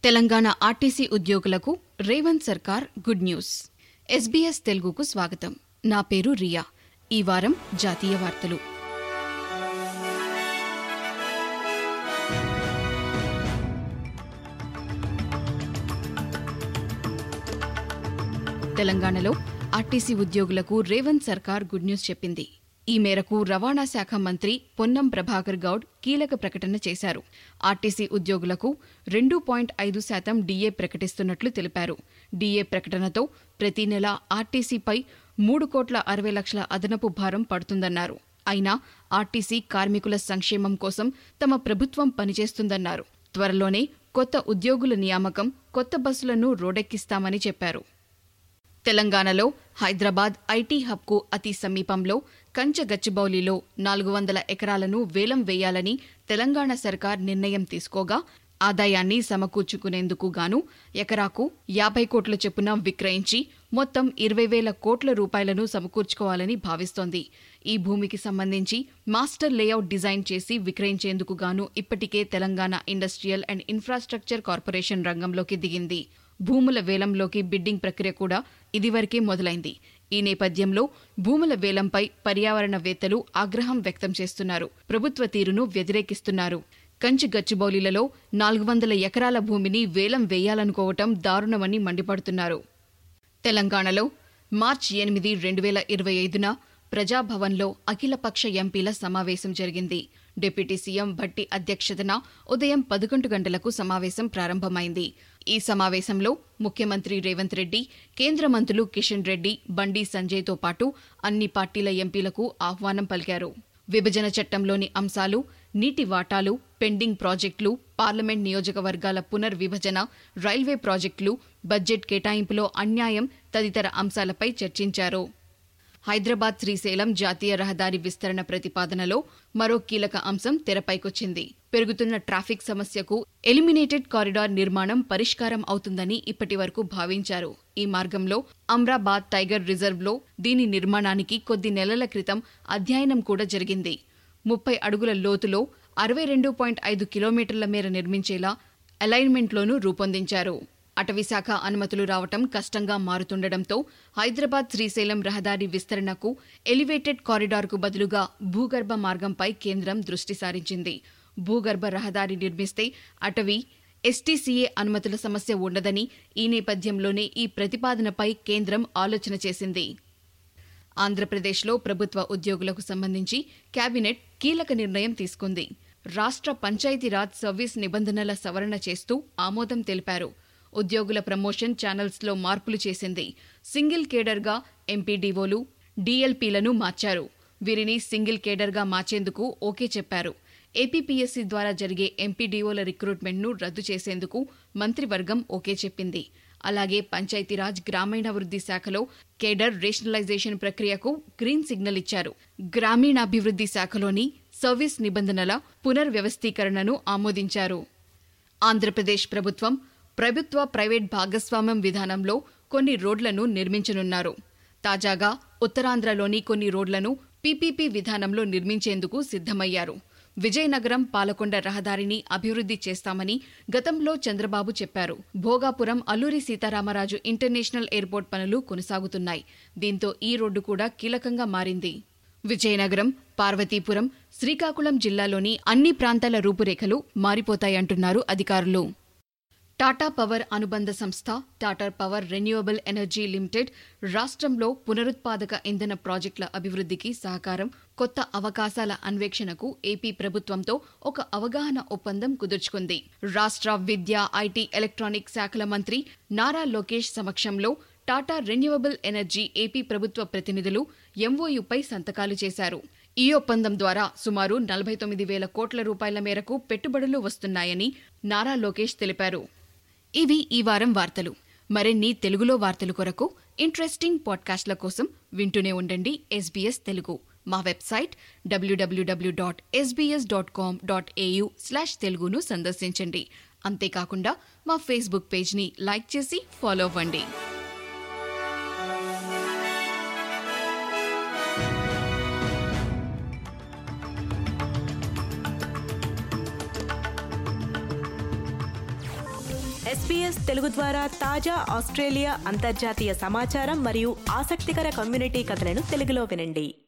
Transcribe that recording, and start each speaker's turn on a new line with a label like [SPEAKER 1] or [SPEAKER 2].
[SPEAKER 1] Telangana RTC ఉద్యోగులకు రేవంత్ సర్కార్ good news SBS తెలుగుకు స్వాగతం నా పేరు రియా ఈ వారం జాతీయ వార్తలు తెలంగాణలో ఆర్టీసీ ఉద్యోగులకు రేవంత్ సర్కార్ గుడ్ న్యూస్ చెప్పింది ఈ మేరకు రవాణా శాఖ మంత్రి పొన్నం ప్రభాకర్ గౌడ్ కీలక ప్రకటన చేశారు ఆర్టీసీ ఉద్యోగులకు రెండు పాయింట్ ఐదు శాతం డీఏ ప్రకటిస్తున్నట్లు తెలిపారు డీఏ ప్రకటనతో ప్రతి నెల ఆర్టీసీపై మూడు కోట్ల అరవై లక్షల అదనపు భారం పడుతుందన్నారు అయినా ఆర్టీసీ కార్మికుల సంక్షేమం కోసం తమ ప్రభుత్వం పనిచేస్తుందన్నారు త్వరలోనే కొత్త ఉద్యోగుల నియామకం కొత్త బస్సులను రోడెక్కిస్తామని చెప్పారు తెలంగాణలో హైదరాబాద్ ఐటీ హబ్కు అతి సమీపంలో కంచగచ్చిబౌలిలో నాలుగు వందల ఎకరాలను వేలం వేయాలని తెలంగాణ సర్కార్ నిర్ణయం తీసుకోగా ఆదాయాన్ని సమకూర్చుకునేందుకు గాను ఎకరాకు యాభై కోట్ల చొప్పున విక్రయించి మొత్తం ఇరవై వేల కోట్ల రూపాయలను సమకూర్చుకోవాలని భావిస్తోంది ఈ భూమికి సంబంధించి మాస్టర్ లేఅవుట్ డిజైన్ చేసి విక్రయించేందుకు గాను ఇప్పటికే Telangana industrial and infrastructure corporation రంగంలోకి దిగింది భూముల వేలంలోకి బిడ్డింగ్ ప్రక్రియ కూడా ఇదివరకే మొదలైంది ఈ నేపథ్యంలో భూముల వేలంపై పర్యావరణవేత్తలు ఆగ్రహం వ్యక్తం చేస్తున్నారు ప్రభుత్వ తీరును వ్యతిరేకిస్తున్నారు కంచి గచ్చిబౌలిలలో నాలుగు వందల ఎకరాల భూమిని వేలం వేయాలనుకోవటం దారుణమని మండిపడుతున్నారు తెలంగాణలో మార్చి ఎనిమిది రెండు వేల ఇరవై ఐదున ప్రజాభవన్లో అఖిలపక్ష ఎంపీల సమావేశం జరిగింది డిప్యూటీ సీఎం భట్టి అధ్యక్షతన ఉదయం పదకొండు గంటలకు సమావేశం ప్రారంభమైంది ఈ సమావేశంలో ముఖ్యమంత్రి రేవంత్ రెడ్డి కేంద్ర మంత్రులు కిషన్ రెడ్డి బండి సంజయ్తో పాటు అన్ని పార్టీల ఎంపీలకు ఆహ్వానం పలికారు విభజన చట్టంలోని అంశాలు నీటి వాటాలు పెండింగ్ ప్రాజెక్టులు పార్లమెంట్ నియోజకవర్గాల పునర్విభజన రైల్వే ప్రాజెక్టులు బడ్జెట్ కేటాయింపులో అన్యాయం తదితర అంశాలపై చర్చించారు హైదరాబాద్ శ్రీశైలం జాతీయ రహదారి విస్తరణ ప్రతిపాదనలో మరో కీలక అంశం తెరపైకొచ్చింది పెరుగుతున్న ట్రాఫిక్ సమస్యకు ఎలిమినేటెడ్ కారిడార్ నిర్మాణం పరిష్కారం అవుతుందని ఇప్పటివరకు భావించారు ఈ మార్గంలో అమ్రాబాద్ టైగర్ రిజర్వ్లో దీని నిర్మాణానికి కొద్ది నెలల క్రితం అధ్యయనం కూడా జరిగింది ముప్పై అడుగుల లోతులో అరవై రెండు పాయింట్ ఐదు కిలోమీటర్ల మేర నిర్మించేలా అలైన్మెంట్లోనూ రూపొందించారు అటవీశాఖ అనుమతులు రావటం కష్టంగా మారుతుండటంతో హైదరాబాద్ శ్రీశైలం రహదారి విస్తరణకు ఎలివేటెడ్ కారిడార్కు బదులుగా భూగర్భ మార్గంపై కేంద్రం దృష్టి సారించింది భూగర్భ రహదారి నిర్మిస్తే అటవీ ఎస్టీసీఏ అనుమతుల సమస్య ఉండదని ఈ నేపథ్యంలోనే ఈ ప్రతిపాదనపై కేంద్రం ఆలోచన చేసింది ఆంధ్రప్రదేశ్లో ప్రభుత్వ ఉద్యోగులకు సంబంధించి కేబినెట్ కీలక నిర్ణయం తీసుకుంది రాష్ట్ర పంచాయతీరాజ్ సర్వీస్ నిబంధనల సవరణ చేస్తూ ఆమోదం తెలిపారు ఉద్యోగుల ప్రమోషన్ ఛానల్స్లో మార్పులు చేసింది సింగిల్ కేడర్గా ఎంపీడీఓలు డీఎల్పీలను మార్చారు వీరిని సింగిల్ కేడర్గా మార్చేందుకు ఓకే చెప్పారు ఏపీపీఎస్సీ ద్వారా జరిగే ఎంపీడీఓల రిక్రూట్మెంట్ను రద్దు చేసేందుకు మంత్రివర్గం ఓకే చెప్పింది అలాగే పంచాయతీరాజ్ గ్రామీణాభివృద్ధి శాఖలో కేడర్ రేషనలైజేషన్ ప్రక్రియకు గ్రీన్ సిగ్నల్ ఇచ్చారు గ్రామీణాభివృద్ధి శాఖలోని సర్వీస్ నిబంధనల పునర్వ్యవస్థీకరణను ఆమోదించారు ఆంధ్రప్రదేశ్ ప్రభుత్వం ప్రభుత్వ ప్రైవేట్ భాగస్వామ్యం విధానంలో కొన్ని రోడ్లను నిర్మించనున్నారు తాజాగా ఉత్తరాంధ్రలోని కొన్ని రోడ్లను పీపీపీ విధానంలో నిర్మించేందుకు సిద్దమయ్యారు విజయనగరం పాలకొండ రహదారిని అభివృద్ధి చేస్తామని గతంలో చంద్రబాబు చెప్పారు భోగాపురం అల్లూరి సీతారామరాజు ఇంటర్నేషనల్ ఎయిర్పోర్ట్ పనులు కొనసాగుతున్నాయి దీంతో ఈ రోడ్డు కూడా కీలకంగా మారింది విజయనగరం పార్వతీపురం శ్రీకాకుళం జిల్లాలోని అన్ని ప్రాంతాల రూపురేఖలు మారిపోతాయంటున్నారు అధికారులు టాటా పవర్ అనుబంధ సంస్థ Tata power renewable energy limited రాష్ట్రంలో పునరుత్పాదక ఇంధన ప్రాజెక్టుల అభివృద్ధికి సహకారం కొత్త అవకాశాల అన్వేషణకు ఏపీ ప్రభుత్వంతో ఒక అవగాహన ఒప్పందం కుదుర్చుకుంది రాష్ట్ర విద్య ఐటీ ఎలక్ట్రానిక్ శాఖల మంత్రి నారా లోకేష్ సమక్షంలో టాటా రెన్యూవబుల్ ఎనర్జీ ఏపీ ప్రభుత్వ ప్రతినిధులు ఎంఓయూపై సంతకాలు చేశారు ఈ ఒప్పందం ద్వారా సుమారు నలభై తొమ్మిది వేల కోట్ల రూపాయల మేరకు పెట్టుబడులు వస్తున్నాయని నారా లోకేష్ తెలిపారు ఇవి ఈ వారం వార్తలు మరిన్ని తెలుగులో వార్తల కొరకు ఇంట్రెస్టింగ్ పాడ్కాస్ట్ల కోసం వింటూనే ఉండండి ఎస్బీఎస్ తెలుగు మా website WWW dot SBS dot com dot AU slash తెలుగును సందర్శించండి అంతేకాకుండా మా ఫేస్బుక్ పేజ్ని లైక్ చేసి ఫాలో అవ్వండి
[SPEAKER 2] ఎస్పీఎస్ తెలుగు ద్వారా తాజా ఆస్ట్రేలియా అంతర్జాతీయ సమాచారం మరియు ఆసక్తికర కమ్యూనిటీ కథలను తెలుగులో వినండి